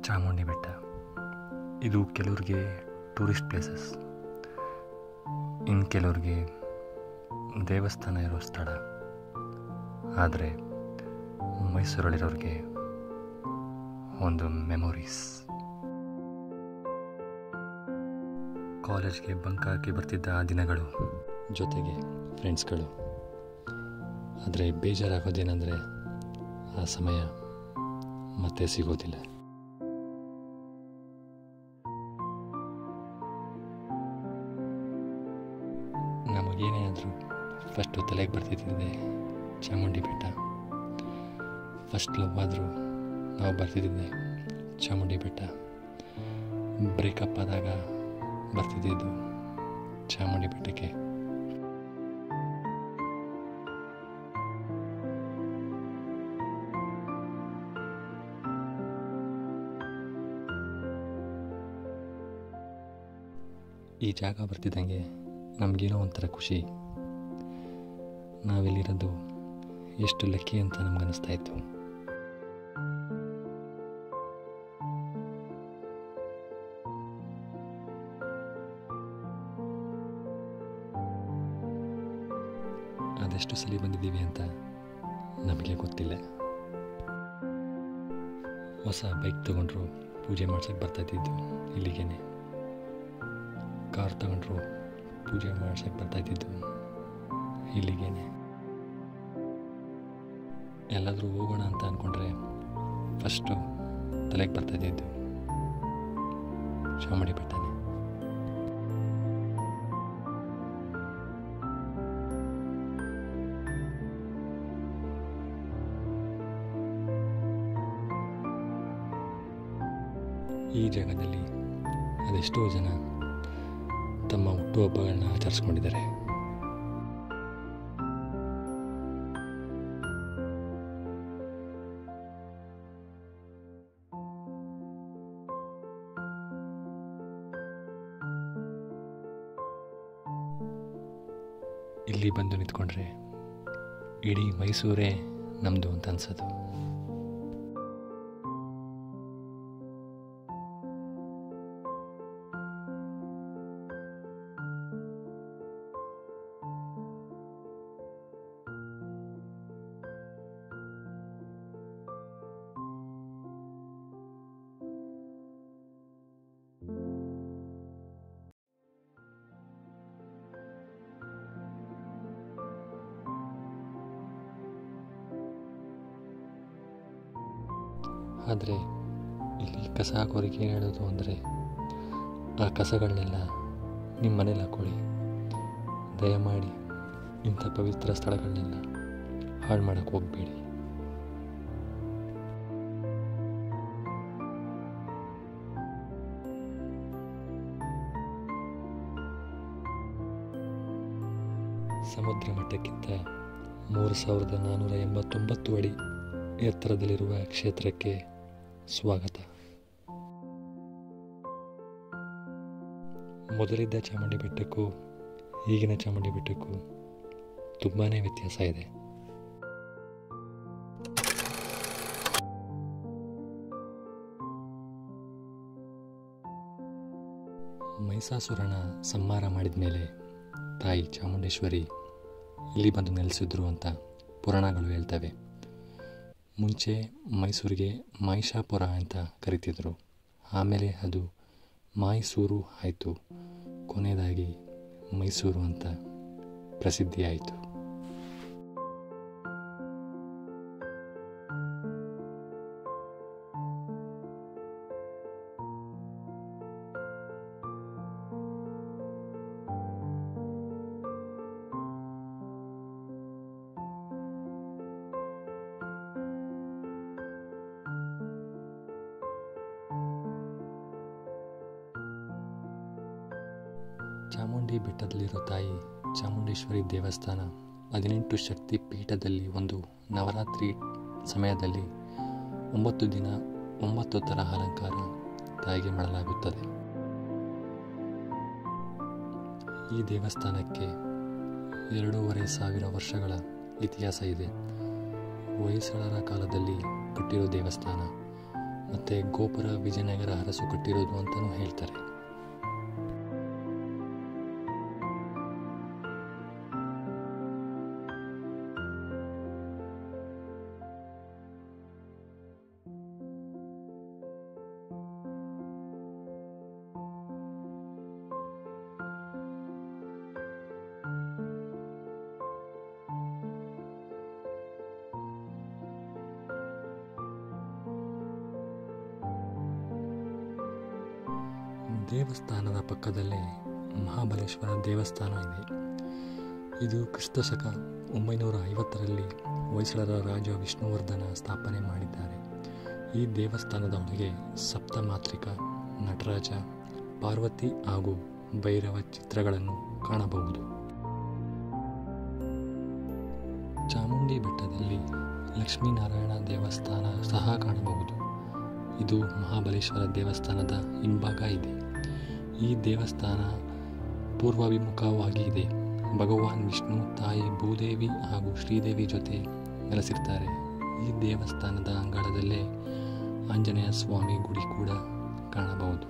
ಚಾಮುಂಡಿ ಬೆಟ್ಟ ಇದು ಕೆಲವ್ರಿಗೆ ಟೂರಿಸ್ಟ್ ಪ್ಲೇಸಸ್ ಇನ್ನು ಕೆಲವ್ರಿಗೆ ದೇವಸ್ಥಾನ ಇರೋ ಸ್ಥಳ ಆದರೆ ಮೈಸೂರಲ್ಲಿರೋರಿಗೆ ಒಂದು ಮೆಮೊರೀಸ್ ಕಾಲೇಜ್ಗೆ ಬಂಕ್ ಹಾಕಿ ಬರ್ತಿದ್ದ ಆ ದಿನಗಳು ಜೊತೆಗೆ ಫ್ರೆಂಡ್ಸ್ಗಳು ಆದರೆ ಬೇಜಾರಾಗೋದೇನೆಂದರೆ ಆ ಸಮಯ ಮತ್ತೆ ಸಿಗೋದಿಲ್ಲ ನಮಗೇನೇ ಆದರೂ ಫಸ್ಟು ತಲೆಗೆ ಬರ್ತಿದ್ದಿದೆ ಚಾಮುಂಡಿ ಬೆಟ್ಟ ಫಸ್ಟ್ ಲವ್ ಆದರೂ ನಾವು ಬರ್ತಿದ್ದಿದ್ದೆ ಚಾಮುಂಡಿ ಬೆಟ್ಟ ಬ್ರೇಕಪ್ ಆದಾಗ ಬರ್ತಿದ್ದಿದ್ದು ಚಾಮುಂಡಿ ಬೆಟ್ಟಕ್ಕೆ ಈ ಜಾಗ ಬರ್ತಿದ್ದಂಗೆ ನಮಗೇನೋ ಒಂಥರ ಖುಷಿ ನಾವಿಲ್ಲಿರೋದು ಎಷ್ಟು ಲಕ್ಕಿ ಅಂತ ನಮ್ಗನ್ನಿಸ್ತಾ ಇತ್ತು ಅದೆಷ್ಟು ಸಲ ಬಂದಿದ್ದೀವಿ ಅಂತ ನಮಗೆ ಗೊತ್ತಿಲ್ಲ ಹೊಸ ಬೈಕ್ ತಗೊಂಡ್ರು ಪೂಜೆ ಮಾಡ್ಸೋಕ್ಕೆ ಬರ್ತಾ ಇದ್ದಿದ್ದು ಇಲ್ಲಿಗೇನೆ ಕಾರ್ ತಗೊಂಡ್ರು ಪೂಜೆ ಮಾಡ್ಸೋಕ್ಕೆ ಬರ್ತಾ ಇದ್ದಿದ್ದು ಇಲ್ಲಿಗೇನೆ ಎಲ್ಲಾದರೂ ಹೋಗೋಣ ಅಂತ ಅಂದ್ಕೊಂಡ್ರೆ ಫಸ್ಟು ತಲೆಗೆ ಬರ್ತಾ ಇದ್ದಿದ್ದು ಚಾಮುಂಡಿ ಬೆಟ್ಟನೇ ಈ ಜಾಗದಲ್ಲಿ ಅದೆಷ್ಟೋ ಜನ ತಮ್ಮ ಹುಟ್ಟುಹಬ್ಬಗಳನ್ನ ಆಚರಿಸ್ಕೊಂಡಿದ್ದಾರೆ ಇಲ್ಲಿ ಬಂದು ನಿಂತ್ಕೊಂಡ್ರೆ ಇಡೀ ಮೈಸೂರೇ ನಮ್ಮದು ಅಂತ ಅನ್ಸೋದು ಆದರೆ ಇಲ್ಲಿ ಕಸ ಹಾಕೋರಿಗೆ ಏನು ಹೇಳೋದು ಅಂದರೆ ಆ ಕಸಗಳನ್ನೆಲ್ಲ ನಿಮ್ಮ ಮನೇಲಿ ಹಾಕ್ಕೊಳ್ಳಿ ದಯಮಾಡಿ ಇಂಥ ಪವಿತ್ರ ಸ್ಥಳಗಳನ್ನೆಲ್ಲ ಹಾಳು ಮಾಡೋಕ್ಕೆ ಹೋಗಬೇಡಿ ಸಮುದ್ರ ಮಟ್ಟಕ್ಕಿಂತ ಮೂರು ಸಾವಿರದ ನಾನ್ನೂರ ಎಂಬತ್ತೊಂಬತ್ತು ಅಡಿ ಎತ್ತರದಲ್ಲಿರುವ ಕ್ಷೇತ್ರಕ್ಕೆ ಸ್ವಾಗತ ಮೊದಲಿದ್ದ ಚಾಮುಂಡಿ ಬೆಟ್ಟಕ್ಕೂ ಈಗಿನ ಚಾಮುಂಡಿ ಬೆಟ್ಟಕ್ಕೂ ತುಂಬಾ ವ್ಯತ್ಯಾಸ ಇದೆ ಮೈಸಾಸುರನ ಸಂಹಾರ ಮಾಡಿದ ಮೇಲೆ ತಾಯಿ ಚಾಮುಂಡೇಶ್ವರಿ ಇಲ್ಲಿ ಬಂದು ನೆಲೆಸಿದ್ರು ಅಂತ ಪುರಾಣಗಳು ಹೇಳ್ತವೆ ಮುಂಚೆ ಮೈಸೂರಿಗೆ ಮಹಿಷಾಪುರ ಅಂತ ಕರಿತಿದ್ರು ಆಮೇಲೆ ಅದು ಮೈಸೂರು ಆಯಿತು ಕೊನೆಯದಾಗಿ ಮೈಸೂರು ಅಂತ ಪ್ರಸಿದ್ಧಿ ಆಯಿತು ಚಾಮುಂಡಿ ಬೆಟ್ಟದಲ್ಲಿರೋ ತಾಯಿ ಚಾಮುಂಡೇಶ್ವರಿ ದೇವಸ್ಥಾನ ಹದಿನೆಂಟು ಶಕ್ತಿ ಪೀಠದಲ್ಲಿ ಒಂದು ನವರಾತ್ರಿ ಸಮಯದಲ್ಲಿ ಒಂಬತ್ತು ದಿನ ಒಂಬತ್ತು ಥರ ಅಲಂಕಾರ ತಾಯಿಗೆ ಮಾಡಲಾಗುತ್ತದೆ ಈ ದೇವಸ್ಥಾನಕ್ಕೆ ಎರಡೂವರೆ ಸಾವಿರ ವರ್ಷಗಳ ಇತಿಹಾಸ ಇದೆ ಹೊಯ್ಸಳರ ಕಾಲದಲ್ಲಿ ಕಟ್ಟಿರೋ ದೇವಸ್ಥಾನ ಮತ್ತು ಗೋಪುರ ವಿಜಯನಗರ ಅರಸು ಕಟ್ಟಿರೋದು ಅಂತಲೂ ಹೇಳ್ತಾರೆ ದೇವಸ್ಥಾನದ ಪಕ್ಕದಲ್ಲೇ ಮಹಾಬಲೇಶ್ವರ ದೇವಸ್ಥಾನ ಇದೆ ಇದು ಕ್ರಿಸ್ತಶಕ ಒಂಬೈನೂರ ಐವತ್ತರಲ್ಲಿ ಹೊಯ್ಸಳರ ರಾಜ ವಿಷ್ಣುವರ್ಧನ ಸ್ಥಾಪನೆ ಮಾಡಿದ್ದಾರೆ ಈ ದೇವಸ್ಥಾನದ ಒಳಗೆ ಸಪ್ತಮಾತ್ರಿಕ ನಟರಾಜ ಪಾರ್ವತಿ ಹಾಗೂ ಭೈರವ ಚಿತ್ರಗಳನ್ನು ಕಾಣಬಹುದು ಚಾಮುಂಡಿ ಬೆಟ್ಟದಲ್ಲಿ ಲಕ್ಷ್ಮೀನಾರಾಯಣ ದೇವಸ್ಥಾನ ಸಹ ಕಾಣಬಹುದು ಇದು ಮಹಾಬಲೇಶ್ವರ ದೇವಸ್ಥಾನದ ಹಿಂಭಾಗ ಇದೆ ಈ ದೇವಸ್ಥಾನ ಪೂರ್ವಾಭಿಮುಖವಾಗಿ ಇದೆ ಭಗವಾನ್ ವಿಷ್ಣು ತಾಯಿ ಭೂದೇವಿ ಹಾಗೂ ಶ್ರೀದೇವಿ ಜೊತೆ ನೆಲೆಸಿರ್ತಾರೆ ಈ ದೇವಸ್ಥಾನದ ಅಂಗಳದಲ್ಲೇ ಆಂಜನೇಯ ಸ್ವಾಮಿ ಗುಡಿ ಕೂಡ ಕಾಣಬಹುದು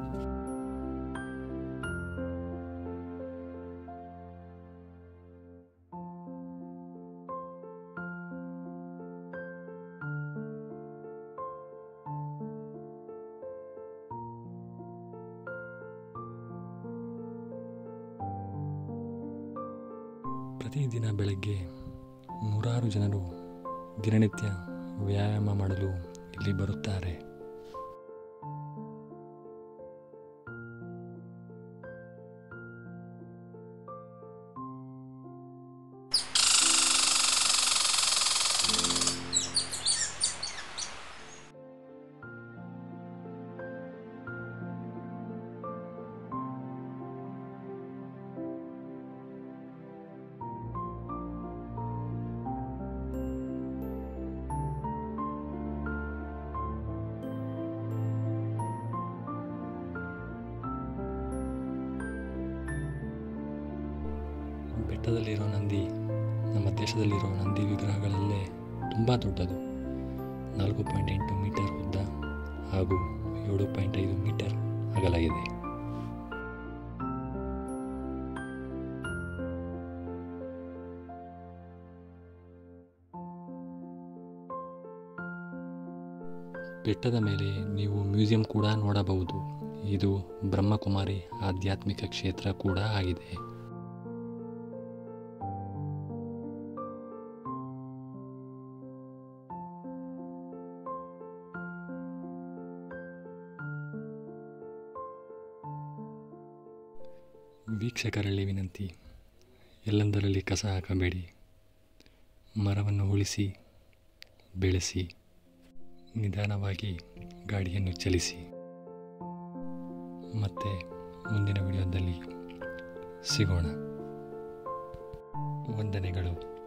ಪ್ರತಿದಿನ ಬೆಳಗ್ಗೆ ನೂರಾರು ಜನರು ದಿನನಿತ್ಯ ವ್ಯಾಯಾಮ ಮಾಡಲು ಇಲ್ಲಿ ಬರುತ್ತಾರೆ ಬೆಟ್ಟದಲ್ಲಿರೋ ನಂದಿ ನಮ್ಮ ದೇಶದಲ್ಲಿರೋ ನಂದಿ ವಿಗ್ರಹಗಳಲ್ಲೇ ತುಂಬ ದೊಡ್ಡದು ನಾಲ್ಕು ಪಾಯಿಂಟ್ ಎಂಟು ಮೀಟರ್ ಉದ್ದ ಹಾಗೂ ಏಳು ಪಾಯಿಂಟ್ ಐದು ಮೀಟರ್ ಅಗಲ ಇದೆ ಬೆಟ್ಟದ ಮೇಲೆ ನೀವು ಮ್ಯೂಸಿಯಂ ಕೂಡ ನೋಡಬಹುದು ಇದು ಬ್ರಹ್ಮಕುಮಾರಿ ಆಧ್ಯಾತ್ಮಿಕ ಕ್ಷೇತ್ರ ಕೂಡ ಆಗಿದೆ ವೀಕ್ಷಕರಲ್ಲಿ ವಿನಂತಿ ಎಲ್ಲಂದರಲ್ಲಿ ಕಸ ಹಾಕಬೇಡಿ ಮರವನ್ನು ಉಳಿಸಿ ಬೆಳೆಸಿ ನಿಧಾನವಾಗಿ ಗಾಡಿಯನ್ನು ಚಲಿಸಿ ಮತ್ತೆ ಮುಂದಿನ ವಿಡಿಯೋದಲ್ಲಿ ಸಿಗೋಣ ವಂದನೆಗಳು